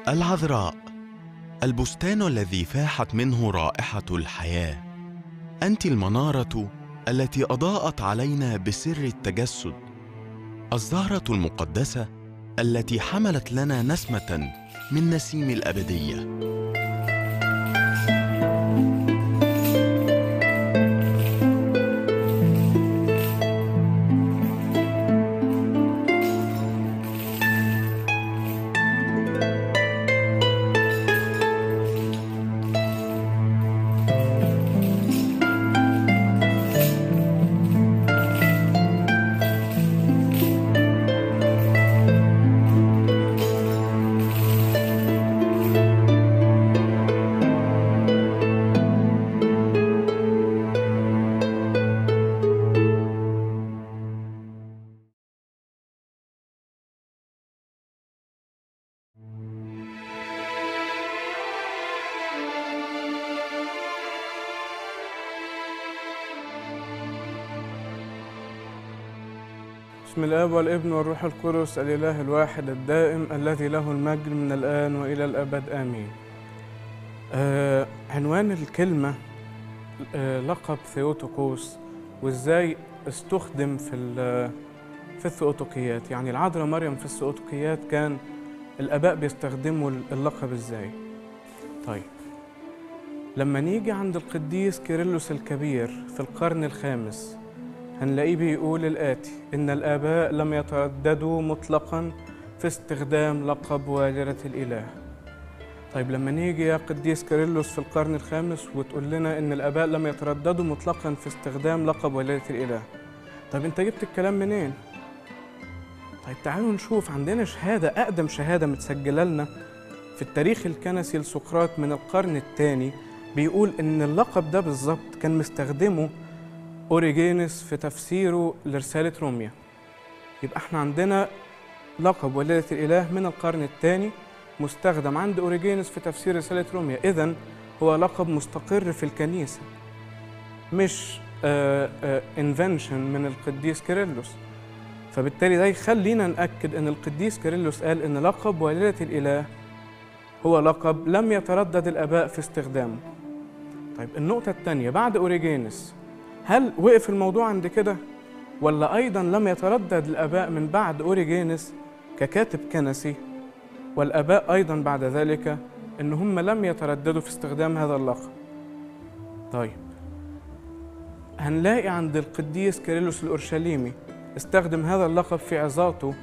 العذراء البستان الذي فاحت منه رائحه الحياه انت المناره التي اضاءت علينا بسر التجسد الزهره المقدسه التي حملت لنا نسمه من نسيم الابديه بسم الاب والابن والروح القدس الاله الواحد الدائم الذي له المجد من الان والى الابد امين آه عنوان الكلمه آه لقب ثيوتوكوس وازاي استخدم في ال- في الثيوتوكيات يعني العذراء مريم في الثيوتوكيات كان الاباء بيستخدموا اللقب ازاي طيب لما نيجي عند القديس كيرلس الكبير في القرن الخامس هنلاقيه بيقول الآتي إن الآباء لم يترددوا مطلقا في استخدام لقب والدة الإله طيب لما نيجي يا قديس كيرلس في القرن الخامس وتقول لنا إن الآباء لم يترددوا مطلقا في استخدام لقب والدة الإله طيب أنت جبت الكلام منين؟ طيب تعالوا نشوف عندنا شهادة أقدم شهادة متسجلة لنا في التاريخ الكنسي لسقراط من القرن الثاني بيقول إن اللقب ده بالظبط كان مستخدمه أوريجينس في تفسيره لرسالة روميا يبقى احنا عندنا لقب ولادة الإله من القرن الثاني مستخدم عند أوريجينس في تفسير رسالة روميا إذا هو لقب مستقر في الكنيسة مش انفنشن من القديس كيرلس فبالتالي ده يخلينا نأكد أن القديس كيرلس قال أن لقب والدة الإله هو لقب لم يتردد الآباء في استخدامه طيب النقطة الثانية بعد أوريجينس هل وقف الموضوع عند كده ولا ايضا لم يتردد الاباء من بعد اوريجينس ككاتب كنسي والاباء ايضا بعد ذلك ان هم لم يترددوا في استخدام هذا اللقب طيب هنلاقي عند القديس كيرلس الأورشليمي استخدم هذا اللقب في عظاته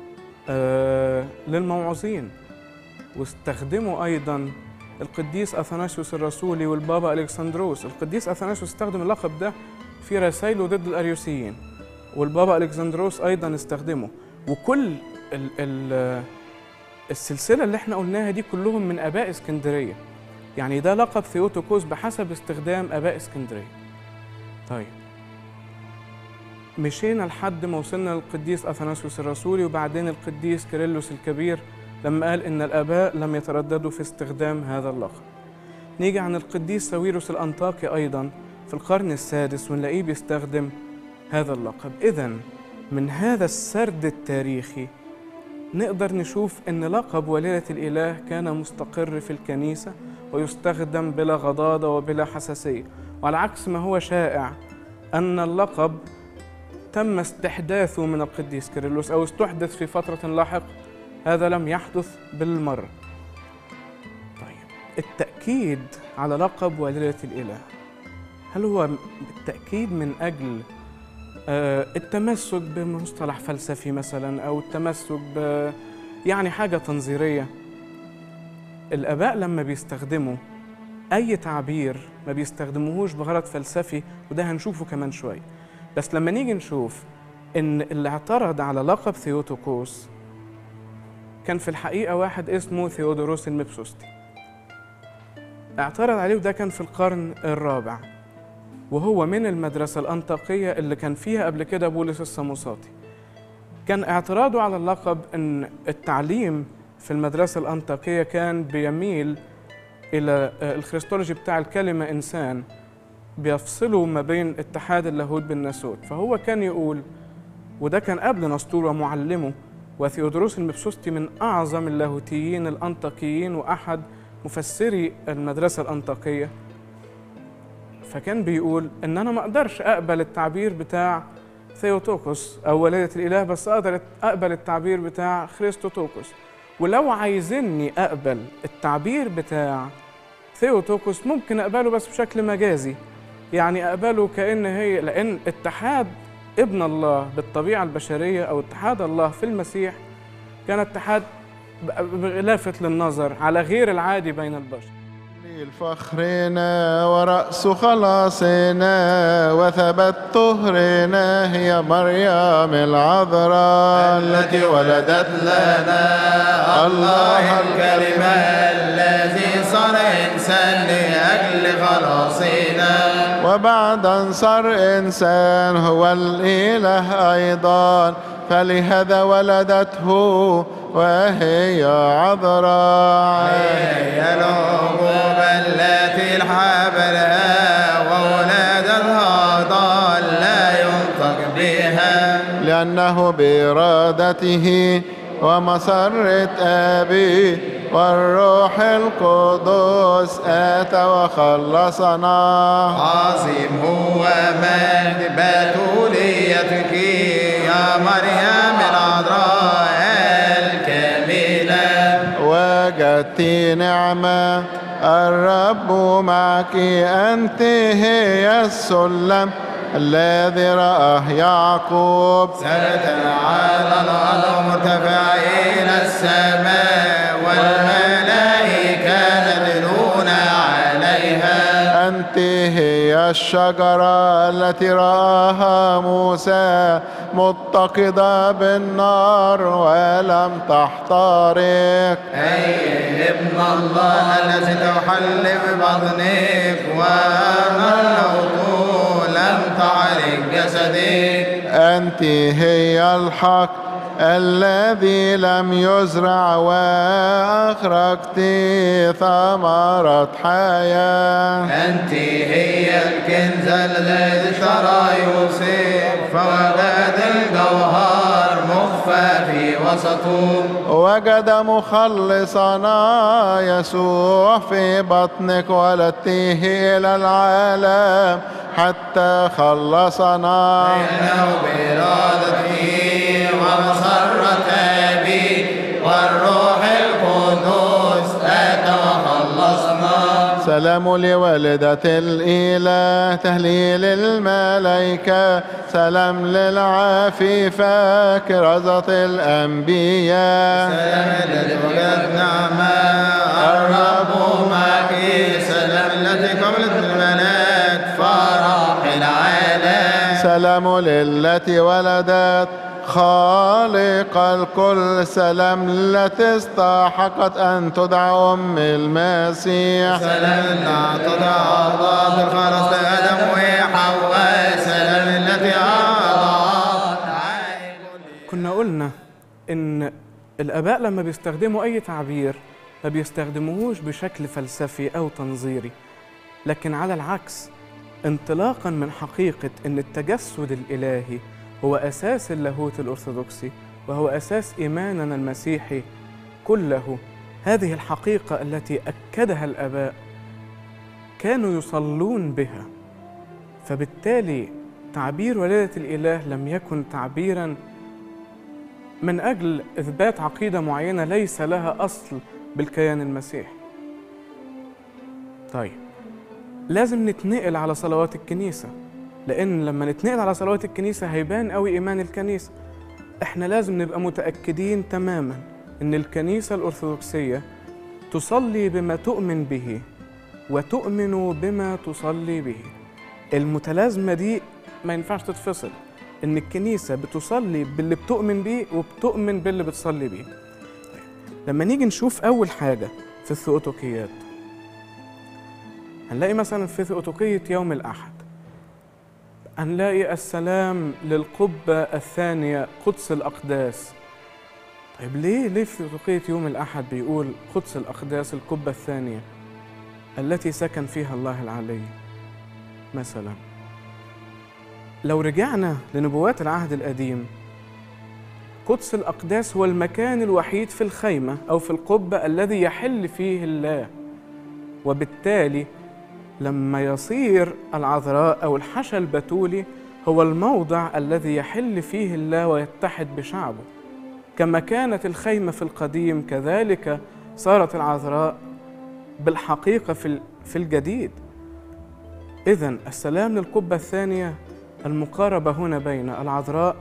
آه للموعظين واستخدمه أيضا القديس أثناسيوس الرسولي والبابا ألكسندروس القديس أثناسيوس استخدم اللقب ده في رسائله ضد الأريوسيين والبابا ألكسندروس أيضا استخدمه وكل ال ال السلسلة اللي احنا قلناها دي كلهم من آباء اسكندرية يعني ده لقب ثيوتوكوس بحسب استخدام آباء اسكندرية طيب مشينا لحد ما وصلنا للقديس أثناسيوس الرسولي وبعدين القديس كيرلس الكبير لما قال إن الآباء لم يترددوا في استخدام هذا اللقب نيجي عن القديس ساويروس الأنطاكي أيضا في القرن السادس ونلاقيه بيستخدم هذا اللقب إذا من هذا السرد التاريخي نقدر نشوف أن لقب والدة الإله كان مستقر في الكنيسة ويستخدم بلا غضاضة وبلا حساسية وعلى عكس ما هو شائع أن اللقب تم استحداثه من القديس كيرلس أو استحدث في فترة لاحقة هذا لم يحدث بالمرة طيب التأكيد على لقب والدة الإله هل هو التأكيد من أجل آه التمسك بمصطلح فلسفي مثلا أو التمسك ب يعني حاجة تنظيرية الآباء لما بيستخدموا أي تعبير ما بيستخدموهوش بغرض فلسفي وده هنشوفه كمان شوية بس لما نيجي نشوف إن اللي اعترض على لقب ثيوتوكوس كان في الحقيقة واحد اسمه ثيودوروس المبسوستي اعترض عليه وده كان في القرن الرابع وهو من المدرسة الأنطاكية اللي كان فيها قبل كده بولس السموساطي كان اعتراضه على اللقب أن التعليم في المدرسة الأنطاكية كان بيميل إلى الخريستولوجي بتاع الكلمة إنسان بيفصلوا ما بين اتحاد اللاهوت بالناسوت فهو كان يقول وده كان قبل نسطور ومعلمه وثيودروس المبسوستي من أعظم اللاهوتيين الأنطاكيين وأحد مفسري المدرسة الأنطاكية فكان بيقول إن أنا ما أقدرش أقبل التعبير بتاع ثيوتوكوس أو ولادة الإله بس أقدر أقبل التعبير بتاع خريستوتوكوس ولو عايزيني أقبل التعبير بتاع ثيوتوكوس ممكن أقبله بس بشكل مجازي يعني أقبله كأن هي لأن اتحاد ابن الله بالطبيعة البشرية أو اتحاد الله في المسيح كان اتحاد لافت للنظر على غير العادي بين البشر فخرنا ورأس خلاصنا وثبت طهرنا هي مريم العذراء التي ولدت لنا الله الكلمة الذي صار إنسان لأجل خلاصنا وبعد أن صار إنسان هو الإله أيضا فلهذا ولدته وهي عذراء هي العقوب التي الحبلها وولادتها ضال لا ينطق بها لأنه بإرادته ومسرة أبي والروح القدس آتى وخلصنا عظيم هو مجد بتوليتك يا مريم العذراء الكاملة وجدت نعمة الرب معك أنت هي السلم الذي رآه يعقوب سرت على الأرض مرتفع إلى السماء والملائكة نزلون عليها أنت هي الشجرة التي رآها موسى متقدة بالنار ولم تحترق أي ابن الله الذي تحل ببطنك وأمره لم تعرف جسدك أنت هي الحق الذي لم يزرع وأخرجت ثمرة حياة أنت هي الكنز الذي اشترى يوسف فوجد الجوهر مخفى في وسطه وجد مخلصنا يسوع في بطنك ولدته إلى العالم حتى خلصنا إنه بإرادته ومسرة أبي والروح القدس أتى وخلصنا سلام لوالدة الإله تهليل الملائكة سلام للعفيفة كرزة الأنبياء سلام الذي وجدت نعمة الرب معك سلام التي قبلت الملاك فرح العالم سلام للتي ولدت خالق الكل سلام التي استحقت أن تدعى أم المسيح سلام لا تضع الله بالخلاص لآدم وحواء سلام التي أعطت كنا قلنا إن الآباء لما بيستخدموا أي تعبير ما بيستخدموهوش بشكل فلسفي أو تنظيري لكن على العكس انطلاقا من حقيقة أن التجسد الإلهي هو أساس اللاهوت الأرثوذكسي وهو أساس إيماننا المسيحي كله هذه الحقيقة التي أكدها الآباء كانوا يصلون بها فبالتالي تعبير ولادة الإله لم يكن تعبيرا من أجل إثبات عقيدة معينة ليس لها أصل بالكيان المسيحي طيب لازم نتنقل على صلوات الكنيسة لأن لما نتنقل على صلوات الكنيسة هيبان قوي إيمان الكنيسة إحنا لازم نبقى متأكدين تماما إن الكنيسة الأرثوذكسية تصلي بما تؤمن به وتؤمن بما تصلي به المتلازمة دي ما ينفعش تتفصل إن الكنيسة بتصلي باللي بتؤمن بيه وبتؤمن باللي بتصلي بيه لما نيجي نشوف أول حاجة في الثيوتوكيات هنلاقي مثلا في ثيوتوكية يوم الأحد هنلاقي السلام للقبة الثانية قدس الأقداس طيب ليه ليه في ثيوتوكية يوم الأحد بيقول قدس الأقداس القبة الثانية التي سكن فيها الله العلي مثلا لو رجعنا لنبوات العهد القديم قدس الأقداس هو المكان الوحيد في الخيمة أو في القبة الذي يحل فيه الله وبالتالي لما يصير العذراء أو الحشا البتولي هو الموضع الذي يحل فيه الله ويتحد بشعبه كما كانت الخيمة في القديم كذلك صارت العذراء بالحقيقة في في الجديد إذا السلام للقبة الثانية المقاربة هنا بين العذراء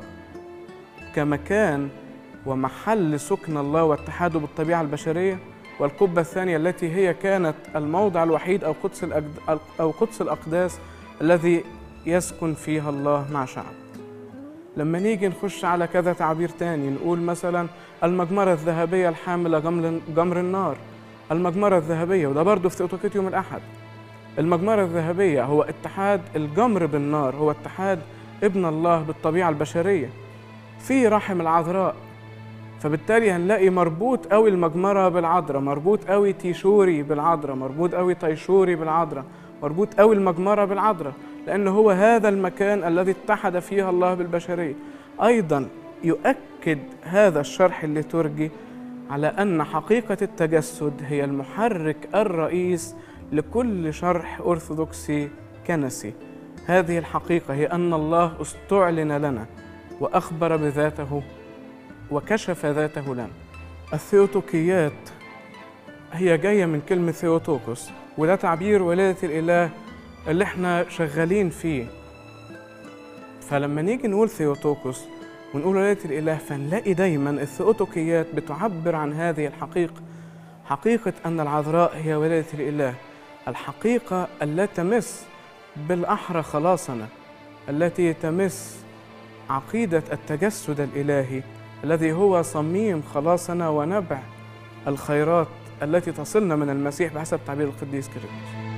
كمكان ومحل سكن الله واتحاده بالطبيعة البشرية والقبة الثانية التي هي كانت الموضع الوحيد أو قدس الأجد أو قدس الأقداس الذي يسكن فيها الله مع شعب لما نيجي نخش على كذا تعبير تاني نقول مثلا المجمرة الذهبية الحاملة جمر, جمر النار المجمرة الذهبية وده برضه في تيوتوكيت يوم الأحد المجمرة الذهبية هو اتحاد الجمر بالنار هو اتحاد ابن الله بالطبيعة البشرية في رحم العذراء فبالتالي هنلاقي مربوط قوي المجمرة بالعذراء مربوط قوي تيشوري بالعذراء مربوط قوي طيشوري بالعذراء مربوط قوي المجمرة بالعذراء لأن هو هذا المكان الذي اتحد فيها الله بالبشرية أيضا يؤكد هذا الشرح الليتورجي على أن حقيقة التجسد هي المحرك الرئيس لكل شرح أرثوذكسي كنسي هذه الحقيقة هي أن الله استعلن لنا وأخبر بذاته وكشف ذاته لنا الثيوتوكيات هي جاية من كلمة ثيوتوكوس وده تعبير ولادة الإله اللي احنا شغالين فيه فلما نيجي نقول ثيوتوكوس ونقول ولادة الإله فنلاقي دايما الثيوتوكيات بتعبر عن هذه الحقيقة حقيقة أن العذراء هي ولادة الإله الحقيقة التي تمس بالأحرى خلاصنا التي تمس عقيدة التجسد الإلهي الذي هو صميم خلاصنا ونبع الخيرات التي تصلنا من المسيح بحسب تعبير القديس كيرلس